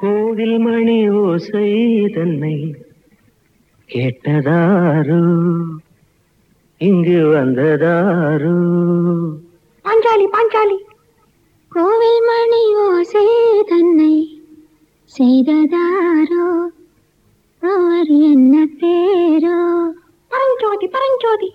கோவில் மணி ஓசை தன்னை கேட்டதாரு இங்கு வந்ததாரு பாஞ்சாலி பாஞ்சாலி கோவில் மணி ஓசை தன்னை செய்ததாரோ அவர் என்ன பேரோ பரஞ்சோதி பரஞ்சோதி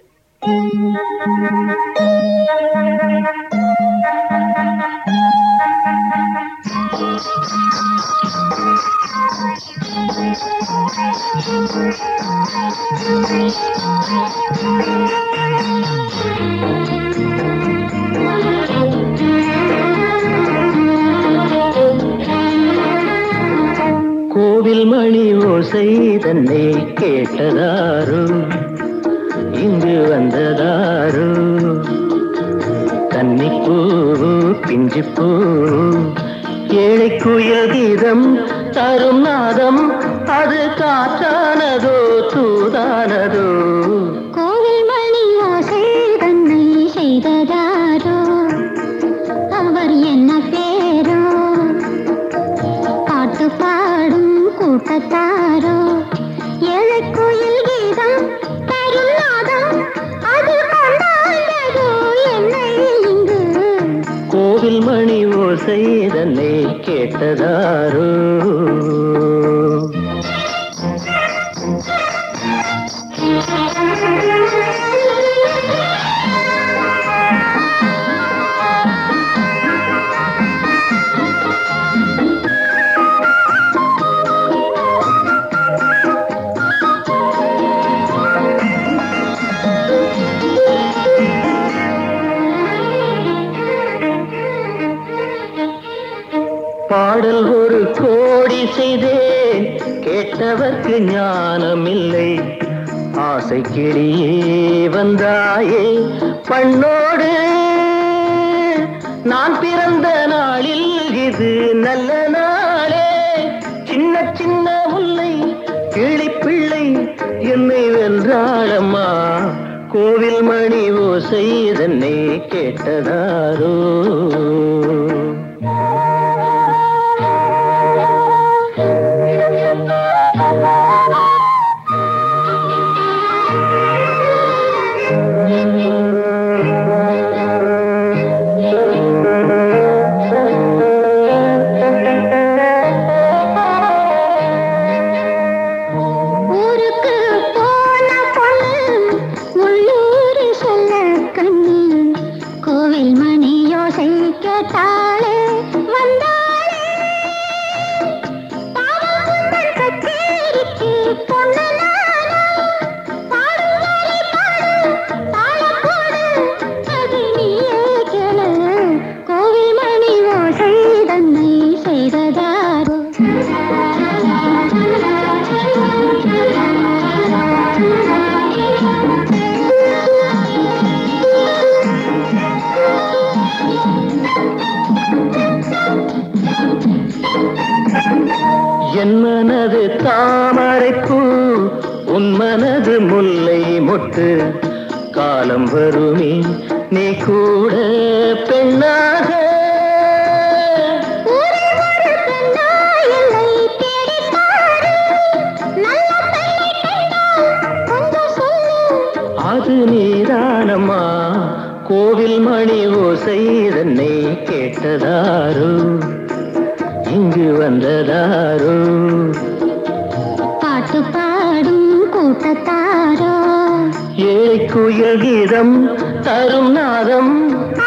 கோவில் மணி ஓசை தன்னை கேட்டதாரு இங்கு வந்ததாரு கன்னிப்பூ பிஞ்சிப்பூ ஏழை குயில் கீதம் தரும் நாதம் அது காற்றானதோ தூதானதோ கோவில் மணி ஓசை தன்னை செய்ததாரோ அவர் என்ன பேரோ பாட்டு பாடும் கூட்டத்தாரோ ஏழை கோயில் கீதம் தரும் நாதம் அது கொண்டாடுதோ என்னை இங்கு கோவில் மணி ஓசை தன்னை கேட்டதாரோ பாடல் ஒரு கோடி செய்தேன் கேட்டவர்க்கு ஞானம் இல்லை ஆசை கிளியே வந்தாயே பண்ணோடு நான் பிறந்த நாளில் இது நல்ல நாளே சின்ன சின்ன முல்லை கிளிப்பிள்ளை என்னை வென்றாளம்மா கோவில் மணி ஓசை தன்னை கேட்டதாரோ ஊருக்கு போன பொண்ணு உள்ளூர் சொல்ல கண்ணு கோவில் மணி யோசை கேட்டாளே வந்தாளே பாவம் உந்தன் கச்சேரிக்கு பொண்ணு நானா? பாடும் வரி பாடு, தாளம் போடு, அது நீயே கேளு. கோவில் மணி ஓசை தன்னை செய்ததாரோ என் மனது தாமரைப்பூ உன் மனது முல்லை மொட்டு காலம் வருமே நீ கூட பெண்ணாக ஊரில் ஒரு பெண்ணா இல்லை தேடிப் பாரு. நல்ல பெண்ணை கண்டால் கொஞ்சம் சொல்லு. அது நீதானம்மா கோவில் மணி ஓசை தன்னை கேட்டதாரோ இங்கு வந்ததாரோ பாட்டு பாடும் கூட்டத்தாரோ ஏழை குயில் கீதம் தரும் நாதம்